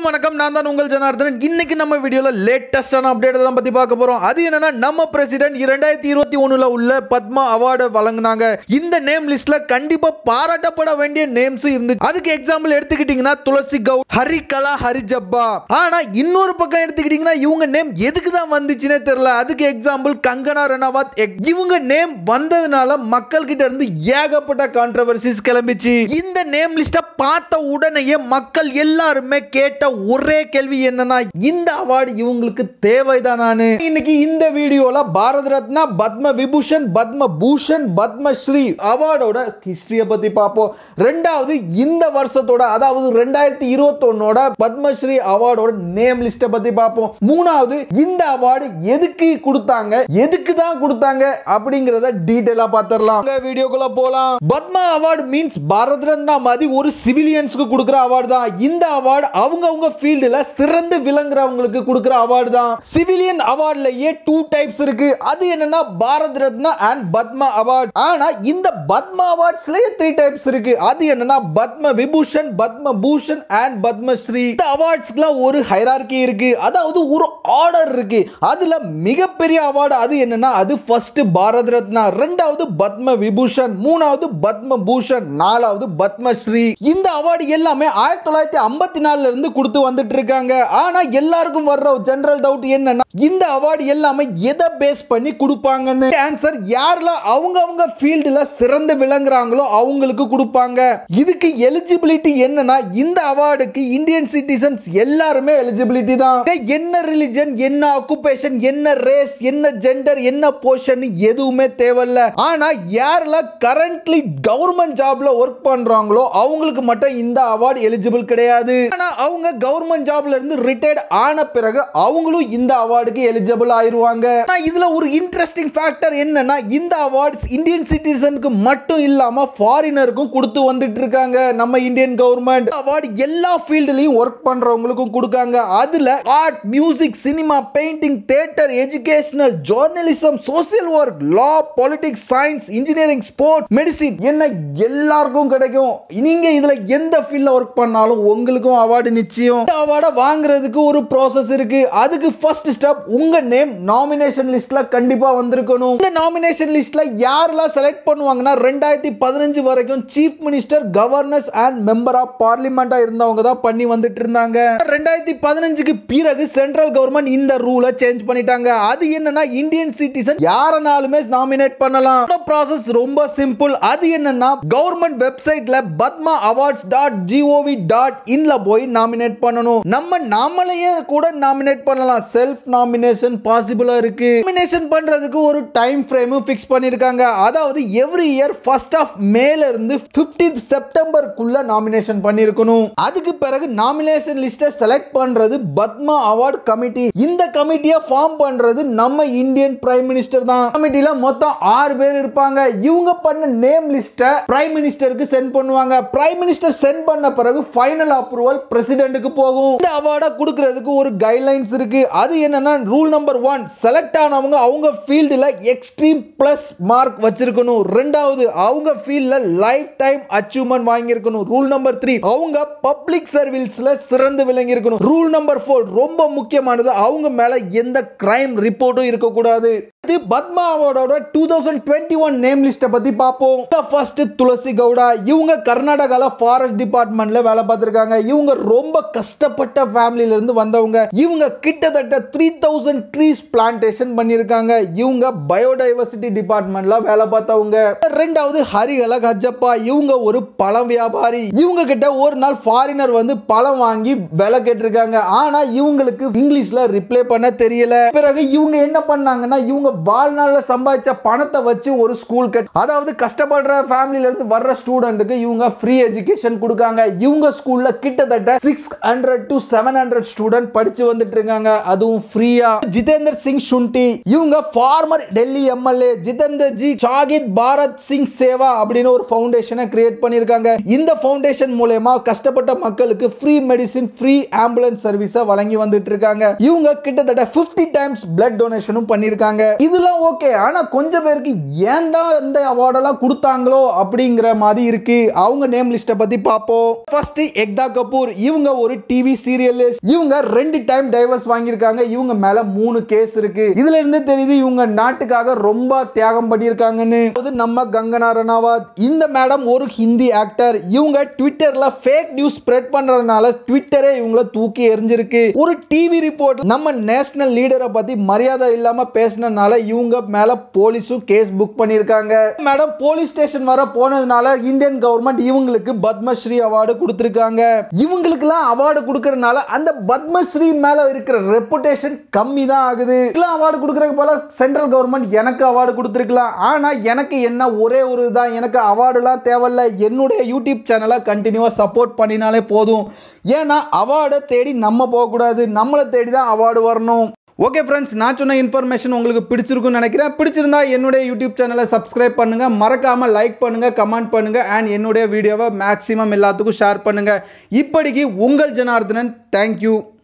அனைவருக்கும் வணக்கம் நான் தான் உங்கள் ஜனார்தனன் இன்னைக்கு நம்ம வீடியோல லேட்டஸ்டான அப்டேட் தான் பத்தி பார்க்க போறோம் அது என்னன்னா நம்ம பிரசிடென்ட் இரண்டாயிரத்தி இருபத்தி ஒண்ணுல உள்ள பத்மா அவார்டு வழங்குனாங்க இந்த நேம் லிஸ்ட்ல கண்டிப்பா பாராட்டப்பட வேண்டிய நேம்ஸ் இருந்துச்சு அதுக்கு எக்ஸாம்பிள் எடுத்துக்கிட்டீங்கன்னா துளசி கவுட் ஹரிகலா ஹரிஜப்பா ஆனா இன்னொரு பக்கம் எடுத்துக்கிட்டீங்கன்னா இவங்க நேம் எதுக்கு தான் வந்துச்சுன்னே தெரியல அதுக்கு எக்ஸாம்பிள் கங்கனா ரணாவத் எக்- இவங்க நேம் வந்ததுனால மக்கள் கிட்ட இருந்து ஏகப்பட்ட கான்ட்ரவர்சிஸ் கிளம்பிச்சு இந்த நேம் லிஸ்ட பார்த்த உடனேயே மக்கள் எல்லாருமே கேட்ட ஒரே கேள்வி என்னன்னா இந்த அவார்டு இவங்களுக்கு தேவைதானானு இன்னைக்கு இந்த வீடியோல பாரத ரத்னா பத்ம விபூஷன் பத்ம பூஷன் பத்மஸ்ரீ அவார்டோட ஹிஸ்டரிய பத்தி பார்ப்போம் ரெண்டாவது இந்த வருஷத்தோட அதாவது ரெண்டாயிரத்தி இருபத்தொன்னோட பத்மஸ்ரீ அவார்டோட நேம் லிஸ்ட பத்தி பார்ப்போம் மூணாவது இந்த அவார்டு எதுக்கு கொடுத்தாங்க எதுக்கு தான் கொடுத்தாங்க அப்படிங்கறத டீடைலா பார்த்துடலாம் வீடியோக்குள்ள போலாம் பத்மா அவார்டு மீன்ஸ் பாரத் ரத்னா மாதிரி ஒரு சிவிலியன்ஸ்க்கு கொடுக்குற அவார்டு தான் இந்த அவார்டு அவங்க அவங்க ஃபீல்டுல சிறந்து விளங்குறவங்களுக்கு கொடுக்குற அவார்டு தான் சிவிலியன் அவார்ட்லயே டூ டைப்ஸ் இருக்கு அது என்னன்னா பாரத் ரத்னா அண்ட் பத்மா அவார்ட் ஆனா இந்த பத்மா அவார்ட்ஸ்லயே த்ரீ டைப்ஸ் இருக்கு அது என்னன்னா பத்ம விபூஷன் பத்ம பூஷன் அண்ட் பத்மஸ்ரீ இந்த அவார்ட்ஸ்க்குலாம் ஒரு ஹைரார்கி இருக்கு அதாவது ஒரு ஆர்டர் இருக்கு அதுல மிகப்பெரிய அவார்டு அது என்னன்னா அது ஃபர்ஸ்ட் பாரத் ரத்னா ரெண்டாவது பத்ம விபூஷன் மூணாவது பத்ம பூஷன் நாலாவது பத்மஸ்ரீ இந்த அவார்டு எல்லாமே ஆயிரத்தி தொள்ளாயிரத்தி ஐம்பத்தி நாலுல இருந்து கொடுத்து வந்துட்டு இருக்காங்க ஆனா எல்லாருக்கும் வர்ற ஜெனரல் டவுட் என்னன்னா இந்த அவார்டு எல்லாமே எதை பேஸ் பண்ணி கொடுப்பாங்கன்னு ஆன்சர் யாரெல்லாம் அவங்க அவங்க ஃபீல்டுல சிறந்து விளங்குறாங்களோ அவங்களுக்கு கொடுப்பாங்க இதுக்கு எலிஜிபிலிட்டி என்னன்னா இந்த அவார்டுக்கு இந்தியன் சிட்டிசன்ஸ் எல்லாருமே எலிஜிபிலிட்டி தான் என்ன ரிலிஜன் என்ன ஆக்குபேஷன் என்ன ரேஸ் என்ன ஜெண்டர் என்ன போர்ஷன் எதுவுமே தேவையில்ல ஆனா யாரெல்லாம் கரண்ட்லி கவர்மெண்ட் ஜாப்ல ஒர்க் பண்றாங்களோ அவங்களுக்கு மட்டும் இந்த அவார்டு எலிஜிபிள் கிடையாது ஆனா அவங்க கவர்மெண்ட் ஜாப்ல இருந்து ரிட்டையர்ட் ஆன பிறகு அவங்களும் இந்த அவார்டுக்கு எலிஜிபிள் ஆயிருவாங்க ஆனா இதுல ஒரு இன்ட்ரெஸ்டிங் ஃபேக்டர் என்னன்னா இந்த அவார்ட்ஸ் இந்தியன் சிட்டிசனுக்கு மட்டும் இல்லாம ஃபாரினருக்கும் கொடுத்து வந்துட்டு இருக்காங்க நம்ம இந்தியன் கவர்மெண்ட் அவார்டு எல்லா ஃபீல்டுலயும் ஒர்க் பண்றவங்களுக்கும் கொடுக்காங்க அதுல art music cinema painting theatre educational journalism social work law politics science engineering sport medicine என்ன எல்லாருக்கும் கிடைக்கும் நீங்க இதுல எந்த ஃபீல்ட்ல ஒர்க் பண்ணாலும் உங்களுக்கும் அவார்டு நிச்சயம் இந்த அவார்டை வாங்குறதுக்கு ஒரு ப்ராசஸ் இருக்கு அதுக்கு ஃபர்ஸ்ட் ஸ்டெப் உங்க நேம் நாமினேஷன் லிஸ்ட்ல கண்டிப்பா வந்திருக்கணும் இந்த நாமினேஷன் லிஸ்ட்ல யாரெல்லாம் செலக்ட் பண்ணுவாங்கன்னா ரெண்டாயிரத்தி பதினஞ்சு வரைக்கும் chief minister governors and member of பார்லிமெண்டா இருந்தவங்க தான் பண்ணி வந்துட்டு இருந்தாங்க ரெண்டாயிரத்தி பதினஞ்சுக்கு பிறகு சென்ட்ரல் கவர்மெண்ட் இந்த ரூலை சேஞ்ச் பண்ணிட்டாங்க அது என்னன்னா இந்தியன் சிட்டிசன் யாரனாலுமே நாமினேட் பண்ணலாம் ப்ராசஸ் ரொம்ப சிம்பிள் அது என்னன்னா கவர்மெண்ட் வெப்சைட்ல Padma awards dot G O V dot இன்ல போய் நாமினேட் பண்ணணும் நம்ம நாமளையே கூட நாமினேட் பண்ணலாம் செல்ஃப் நாமினேஷன் பாசிபிளா இருக்கு நாமினேஷன் பண்றதுக்கு ஒரு டைம் ஃப்ரேமும் ஃபிக்ஸ் பண்ணிருக்காங்க அதாவது எவ்ரி இயர் ஃபர்ஸ்ட் ஆஃப் மேல இருந்து 15th செப்டம்பருக்குள்ள நாமினேஷன் பண்ணிருக்கணும் அதுக்கு பிறகு நாமினேஷன் லிஸ்ட்டை செலக்ட் பண்றது பத்மா அவார்ட் கமிட்டி இந்த கமிட்டியை ஃபார்ம் பண்றது நம்ம இந்தியன் பிரைம் மினிஸ்டர் தான் கமிட்டில மொத்தம் ஆறு பேர் இருப்பாங்க இவங்க பண்ண நேம் லிஸ்ட்டை பிரைம் மினிஸ்டருக்கு சென்ட் பண்ணுவாங்க பிரைம் மினிஸ்டர் சென்ட் பண்ண பிறகு ஃபைனல் அப்ரூவல் பிரசிடென்ட்டுக்கு போகும் இந்த அவார்டை கொடுக்கிறதுக்கு ஒரு கைட்லைன்ஸ் இருக்கு அது என்னன்னா ரூல் நம்பர் ஒன் செலக்ட் ஆனவங்க அவங்க ஃபீல்டில் எக்ஸ்ட்ரீம் பிளஸ் மார்க் வச்சிருக்கணும் ரெண்டாவது அவங்க ஃபீல்டில் லைஃப் டைம் அச்சீவ்மெண்ட் வாங்கியிருக்கணும் ரூல் நம்பர் த்ரீ அவங்க பப்ளிக் சர்வீஸ்ல சிறந்து விளங்கி இருக்கணும் ரூல் நம்பர் ஃபோர் ரொம்ப முக்கியமானது அவங்க மேல எந்த கிரைம் ரிப்போர்ட்டும் இருக்கக்கூடாது இது பத்மா அவார்டோட two thousand twenty one name லிஸ்ட்டை பத்தி பார்ப்போம் ஃபர்ஸ்ட் துளசி கவுடா இவங்க கர்நாடகால ஃபாரஸ்ட் டிபார்ட்மெண்ட்ல வேலை பார்த்திருக்காங்க இவங்க ரொம்ப கஷ்டப்பட்ட ஃபேமிலில இருந்து வந்தவங்க இவங்க கிட்டத்தட்ட த்ரீ தௌசண்ட் ட்ரீஸ் பிளான்டேஷன் பண்ணியிருக்காங்க இவங்க பயோடைவர்சிட்டி டிபார்ட்மெண்ட்ல வேலை பார்த்தவங்க ரெண்டாவது ஹரிகல கஜப்பா இவங்க ஒரு பழம் வியாபாரி இவங்க கிட்ட ஒரு நாள் ஃபாரினர் வந்து பழம் வாங்கி விலை கேட்டிருக்காங்க ஆனா இவங்களுக்கு இங்கிலீஷ்ல ரிப்ளை பண்ண தெரியல பிறகு இவங்க என்ன பண்ணாங்கன்னா இவங்க வாழ்நாள்ல சம்பாதிச்ச பணத்தை வச்சு ஒரு ஸ்கூல் கட் அதாவது கஷ்டப்படுற ஃபேமிலில இருந்து வர்ற ஸ்டூடெண்ட்டுக்கு இவங்க ஃப்ரீ எஜுகேஷன் கொடுக்காங்க இவங்க ஸ்கூல்ல கிட்டத்தட்ட six hundred to seven hundred student படிச்சு வந்துட்டு இருக்காங்க அதுவும் ஃப்ரீயா ஜிதேந்தர் சிங் ஷுண்டி இவங்க ஃபார்மர் டெல்லி எம்எல்ஏ ஜிதேந்தர் ஜி ஷாகித் பாரத் சிங் சேவா அப்படின்னு ஒரு ஃபவுண்டேஷனை கிரியேட் பண்ணியிருக்காங்க இந்த ஃபவுண்டேஷன் மூலயமா கஷ்டப்பட்ட மக்களுக்கு ஃப்ரீ மெடிசின் ஃப்ரீ ஆம்புலன்ஸ் சர்வீஸை வழங்கி வந்துட்டு இருக்காங்க இவங்க கிட்டத்தட்ட 50 டைம்ஸ் பிளட் டொனேஷனும் பண்ணியிருக்காங்க இதெல்லாம் ஓகே ஆனா கொஞ்சம் பேருக்கு ஏன் தான் இந்த அவார்டெல்லாம் கொடுத்தாங்களோ அப்படிங்கிற மாதிரி இருக்கு அவங்க நேம் லிஸ்ட்டை பத்தி பார்ப்போம் ஃபர்ஸ்ட் எக்தா கபூர் இவங்க ஒரு ஒரு டிவி சீரியல் இவங்க ரெண்டு டைம் டைவர்ஸ் வாங்கியிருக்காங்க இவங்க மேல மூணு கேஸ் இருக்கு இதுல இருந்து தெரியுது இவங்க நாட்டுக்காக ரொம்ப தியாகம் பண்ணியிருக்காங்கன்னு அது நம்ம கங்கனா ரணாவத் இந்த மேடம் ஒரு ஹிந்தி ஆக்டர் இவங்க ட்விட்டர்ல ஃபேக் நியூஸ் ஸ்ப்ரெட் பண்றதுனால ட்விட்டரே இவங்கள தூக்கி எறிஞ்சிருக்கு ஒரு டிவி ரிப்போர்ட் நம்ம நேஷனல் லீடரை பத்தி மரியாதை இல்லாம பேசினதுனால இவங்க மேல போலீஸும் கேஸ் புக் பண்ணியிருக்காங்க மேடம் போலீஸ் ஸ்டேஷன் வர போனதுனால இந்தியன் கவர்மெண்ட் இவங்களுக்கு பத்மஸ்ரீ அவார்டு கொடுத்துருக்காங்க இவங்களுக்குலாம் அவார்டு கொடுக்கறதுனால அந்த பத்மஸ்ரீ மேல இருக்கிற ரெப்புடேஷன் கம்மி தான் ஆகுது இதெல்லாம் அவார்டு கொடுக்கறதுக்கு போல சென்ட்ரல் கவர்மெண்ட் எனக்கு அவார்டு கொடுத்துருக்கலாம் ஆனா எனக்கு என்ன ஒரே ஒரு தான் எனக்கு அவார்டுலாம் தேவையில்ல என்னுடைய யூடியூப் சேனலை கண்டினியூவாக சப்போர்ட் பண்ணினாலே போதும் ஏன்னா அவார்டை தேடி நம்ம போகக்கூடாது நம்மளை தேடி தான் அவார்டு வரணும் ஓகே ஃப்ரெண்ட்ஸ் நான் சொன்ன இன்ஃபர்மேஷன் உங்களுக்கு பிடிச்சிருக்குன்னு நினைக்கிறேன் பிடிச்சிருந்தா என்னுடைய யூடியூப் சேனலை சப்ஸ்கிரைப் பண்ணுங்க மறக்காம லைக் பண்ணுங்க கமெண்ட் பண்ணுங்க அண்ட் என்னுடைய வீடியோவை மேக்ஸிமம் எல்லாத்துக்கும் ஷேர் பண்ணுங்க இப்படிக்கு உங்கள் ஜனார்தனன் தேங்க்யூ